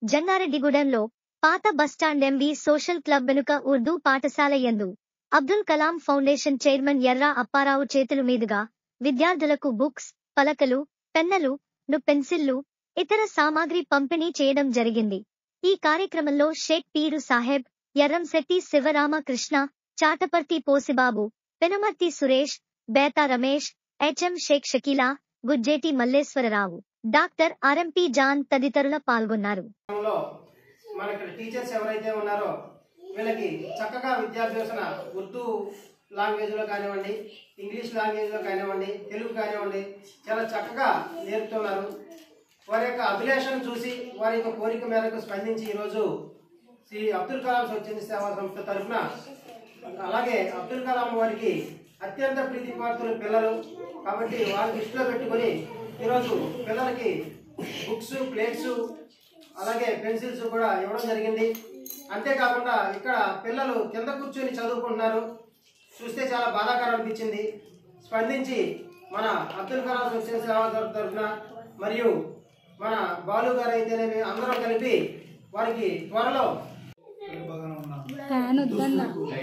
జంగారెడ్డిగూడెంలో పాత bus stand MV social club వెనుక ఉర్దూ పాఠశాల యందు అబ్దుల్ కలాం ఫౌండేషన్ చైర్మన్ ఎర్రా అప్పారావు చేతుల మీదుగా విద్యార్థులకు బుక్స్ పలకలు పెన్నలు ను పెన్సిళ్లు ఇతర సామాగ్రి పంపిణీ చేయడం జరిగింది ఈ కార్యక్రమంలో Shaik Peeru Saheb Erramsetti Sivaramakrishna Chataparthi Posibabu Penumarthi Suresh Betha Ramesh HM Shaik Shakeela Gujjeti Malleswararao doctor RMP John తదితరుల పాల్గొన్నారు లో మన ఇక్కడ టీచర్స్ ఎవరైతే ఉన్నారో వీళ్ళకి చక్కగా విద్యాభ్యాసన ఉర్దూ లాంగ్వేజ్ లో కానివ్వండి ఇంగ్లీష్ లాంగ్వేజ్ లో కానివ్వండి తెలుగు కానివ్వండి చాలా చక్కగా నేర్పుతున్నారు వారి యొక్క అభిలాషను చూసి వారి యొక్క కోరిక మేరకు స్పందించి ఈరోజు శ్రీ అబ్దుల్ కలాం స్వచ్ఛంద సేవా సంస్థ తరఫున అలాగే అబ్దుల్ కలాం వారికి అత్యంత ప్రీతిపాత్రుల పిల్లలు కాబట్టి వారిని దృష్టిలో పెట్టుకొని ఈరోజు పిల్లలకి బుక్స్ ప్లేట్స్ అలాగే పెన్సిల్స్ కూడా ఇవ్వడం జరిగింది అంతేకాకుండా ఇక్కడ పిల్లలు కింద కూర్చొని చదువుకుంటున్నారు చూస్తే చాలా బాధాకరం అనిపించింది స్పందించి మన అబ్దుల్ కలాం స్వచ్ఛంద సేవా సంస్థ తరఫున మరియు మన బాలు గారు అయితేనేమి అందరం కలిపి వారికి త్వరలో బాగానే ఉన్నా ఫ్యాన్ వద్దన్న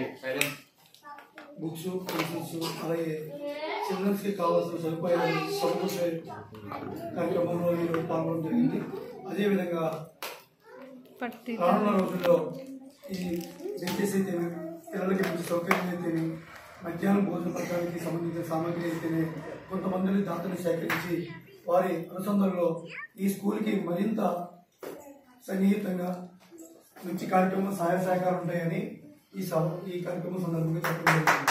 బుక్స్ పెన్సిల్స్ అలాగే చిల్డ్రన్స్ కి కావాల్సిన సదుపాయాలు సమకూర్చే కార్యక్రమంలో ఈరోజు పాల్గొనడం జరిగింది అదేవిధంగా పట్టి రానున్న రోజుల్లో ఈ బెంచెస్ అయితేనే పిల్లలకి మంచి సౌకర్యం అయితేనే మధ్యాహ్నం భోజన పథకానికి సంబంధించిన సామాగ్రి అయితేనే కొంతమందిని దాతలు సేకరించి వారి అనుసంధానంలో ఈ స్కూల్కి మరింత సన్నిహితంగా మంచి కార్యక్రమం సహాయ సహకారం ఉంటాయని ఈ సభ ఈ కార్యక్రమం సందర్భంగా చెప్పడం జరిగింది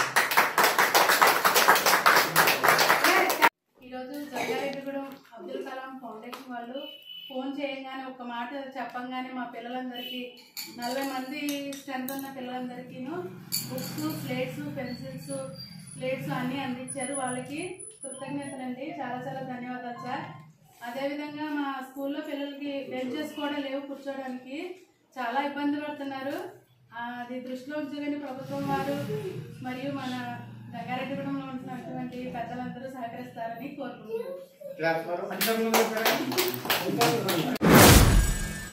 ఈరోజు జగ్గారెడ్డిగూడెం అబ్దుల్ కలాం ఫౌండేషన్ వాళ్ళు ఫోన్ చేయగానే ఒక మాట చెప్పంగానే మా పిల్లలందరికీ నలభై మంది స్ట్రెంత్ ఉన్న పిల్లలందరికీను బుక్స్ ప్లేట్స్ పెన్సిల్స్ ప్లేట్స్ అన్నీ అందించారు వాళ్ళకి కృతజ్ఞతలండి చాలా చాలా ధన్యవాదాలు సార్ అదేవిధంగా మా స్కూల్లో పిల్లలకి బెంచెస్ కూడా లేవు కూర్చోడానికి చాలా ఇబ్బంది పడుతున్నారు ఆ, అది దృష్టిలో ఉంచుకొని ప్రభుత్వం వారు మరియు మన రంగారెడ్డిగూడెంలో ఉంటున్నటువంటి పెద్దలందరూ సహకరిస్తారని కోరుకుంటున్నాను ప్లాట్ఫామ్